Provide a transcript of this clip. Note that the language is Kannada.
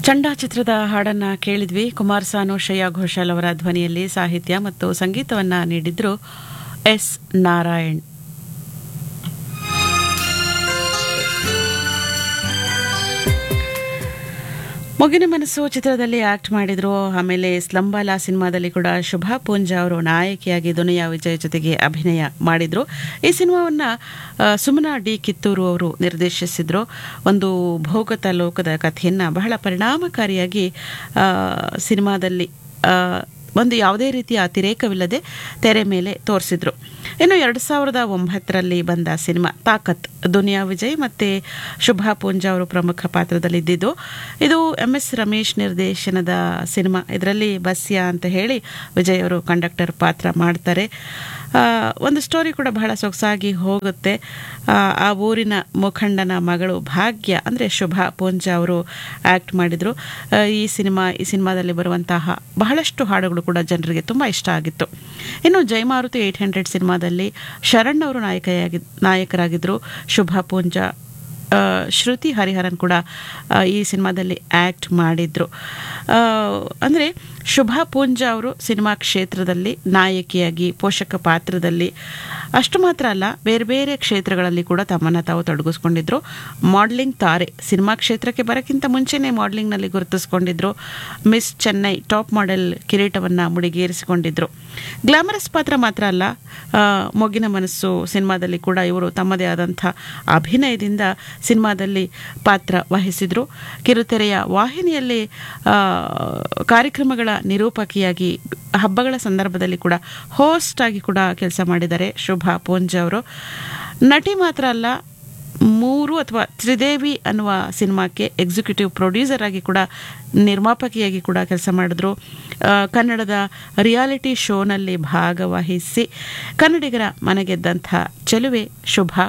ಚಂಡ ಚಿತ್ರದ ಹಾಡನ್ನ ಕೇಳಿದ್ವಿ ಕುಮಾರ್ ಸಾನು ಶ್ರೇಯಾ ಘೋಷಾಲ್ ಅವರ ಧ್ವನಿಯಲ್ಲಿ ಸಾಹಿತ್ಯ ಮತ್ತು ಸಂಗೀತವನ್ನ ನೀಡಿದ್ರು ಎಸ್ ನಾರಾಯಣ್ ಮೊಗಿನ ಮನಸ್ಸು ಚಿತ್ರದಲ್ಲಿ ಆಕ್ಟ್ ಮಾಡಿದ್ರು ಆಮೇಲೆ ಸ್ಲಂಬಾಲಾ ಸಿನಿಮಾದಲ್ಲಿ ಕೂಡ ಶುಭಾ ಪೂಂಜಾ ಅವರು ನಾಯಕಿಯಾಗಿ ದುನಿಯಾ ವಿಜಯ್ ಜೊತೆಗೆ ಅಭಿನಯ ಮಾಡಿದ್ರು ಈ ಸಿನಿಮಾವನ್ನ ಆ, ಸುಮನಾ ಡಿ ಕಿತ್ತೂರು ಅವರು ನಿರ್ದೇಶಿಸಿದ್ರು ಒಂದು ಭೋಗತ ಲೋಕದ ಕಥೆಯನ್ನ ಬಹಳ ಪರಿಣಾಮಕಾರಿಯಾಗಿ ಆ, ಸಿನಿಮಾದಲ್ಲಿ ಆ, ಒಂದು ಯಾವುದೇ ರೀತಿಯ ಅತಿರೇಕವಿಲ್ಲದೆ ತೆರೆ ಮೇಲೆ ತೋರಿಸಿದ್ರು ಇನ್ನು ಎರಡು ಸಾವಿರದ ಒಂಬತ್ತರಲ್ಲಿ ಬಂದ ಸಿನಿಮಾ ತಾಕತ್ ದುನಿಯಾ ವಿಜಯ್ ಮತ್ತೆ ಶುಭಾ ಪೂಂಜಾ ಅವರು ಪ್ರಮುಖ ಪಾತ್ರದಲ್ಲಿದ್ದಿದ್ದು ಇದು ಎಂ ಎಸ್ ರಮೇಶ್ ನಿರ್ದೇಶನದ ಸಿನಿಮಾ ಇದರಲ್ಲಿ ಬಸ್ಯ ಅಂತ ಹೇಳಿ ವಿಜಯ್ ಅವರು ಕಂಡಕ್ಟರ್ ಪಾತ್ರ ಮಾಡ್ತಾರೆ ಆ, ಒಂದು ಸ್ಟೋರಿ ಕೂಡ ಬಹಳ ಸೊಗಸಾಗಿ ಹೋಗುತ್ತೆ ಆ, ಆ ಊರಿನ ಮುಖಂಡನ ಮಗಳು ಭಾಗ್ಯ ಅಂದರೆ ಶುಭಾ ಪೂಂಜಾ ಅವರು ಆ್ಯಕ್ಟ್ ಮಾಡಿದರು ಈ ಸಿನಿಮಾ ಈ ಸಿನಿಮಾದಲ್ಲಿ ಬರುವಂತಹ ಬಹಳಷ್ಟು ಹಾಡುಗಳು ಕೂಡ ಜನರಿಗೆ ತುಂಬ ಇಷ್ಟ ಆಗಿತ್ತು ಇನ್ನು ಜಯಮಾರುತಿ ಏಯ್ಟ್ ಹಂಡ್ರೆಡ್ ಸಿನಿಮಾದಲ್ಲಿ ಶರಣ್ ಅವರು ನಾಯಕಿಯಾಗಿ ನಾಯಕರಾಗಿದ್ದರು ಶುಭಾ ಪೂಂಜಾ ಆ, ಶ್ರುತಿ ಹರಿಹರನ್ ಕೂಡ ಆ, ಈ ಸಿನಿಮಾದಲ್ಲಿ ಆ್ಯಕ್ಟ್ ಮಾಡಿದ್ರು ಅಂದರೆ ಶುಭಾ ಪೂಂಜಾ ಅವರು ಸಿನಿಮಾ ಕ್ಷೇತ್ರದಲ್ಲಿ ನಾಯಕಿಯಾಗಿ ಪೋಷಕ ಪಾತ್ರದಲ್ಲಿ ಅಷ್ಟು ಮಾತ್ರ ಅಲ್ಲ ಬೇರೆ ಬೇರೆ ಕ್ಷೇತ್ರಗಳಲ್ಲಿ ಕೂಡ ತಮ್ಮನ್ನು ತಾವು ತೊಡಗಿಸ್ಕೊಂಡಿದ್ರು ಮಾಡಲಿಂಗ್ ತಾರೆ ಸಿನಿಮಾ ಕ್ಷೇತ್ರಕ್ಕೆ ಬರೋಕ್ಕಿಂತ ಮುಂಚೆನೇ ಮಾಡಲಿಂಗ್ನಲ್ಲಿ ಗುರುತಿಸ್ಕೊಂಡಿದ್ರು ಮಿಸ್ ಚೆನ್ನೈ ಟಾಪ್ ಮಾಡೆಲ್ ಕಿರೀಟವನ್ನು ಮುಡಿಗೇರಿಸಿಕೊಂಡಿದ್ರು ಗ್ಲಾಮರಸ್ ಪಾತ್ರ ಮಾತ್ರ ಅಲ್ಲ ಆ, ಮೊಗ್ಗಿನ ಮನಸ್ಸು ಸಿನಿಮಾದಲ್ಲಿ ಕೂಡ ಇವರು ತಮ್ಮದೇ ಆದಂಥ ಅಭಿನಯದಿಂದ ಸಿನಿಮಾದಲ್ಲಿ ಪಾತ್ರ ವಹಿಸಿದರು ಕಿರುತೆರೆಯ ವಾಹಿನಿಯಲ್ಲಿ ಆ, ಕಾರ್ಯಕ್ರಮಗಳ ನಿರೂಪಕಿಯಾಗಿ ಹಬ್ಬಗಳ ಸಂದರ್ಭದಲ್ಲಿ ಕೂಡ ಹೋಸ್ಟ್ ಆಗಿ ಕೂಡ ಕೆಲಸ ಮಾಡಿದ್ದಾರೆ ಶುಭಾ ಪೂಂಜಾ ಅವರು ನಟಿ ಮಾತ್ರ ಅಲ್ಲ ಮೂರು ಅಥವಾ ತ್ರಿದೇವಿ ಅನ್ನುವ ಸಿನಿಮಾಕ್ಕೆ ಎಕ್ಸಿಕ್ಯೂಟಿವ್ ಪ್ರೊಡ್ಯೂಸರ್ ಆಗಿ ಕೂಡ ನಿರ್ಮಾಪಕಿಯಾಗಿ ಕೂಡ ಕೆಲಸ ಮಾಡಿದ್ರು ಆ, ಕನ್ನಡದ ರಿಯಾಲಿಟಿ ಶೋನಲ್ಲಿ ಭಾಗವಹಿಸಿ ಕನ್ನಡಿಗರ ಮನಗೆದ್ದಂಥ ಚೆಲುವೆ ಶುಭಾ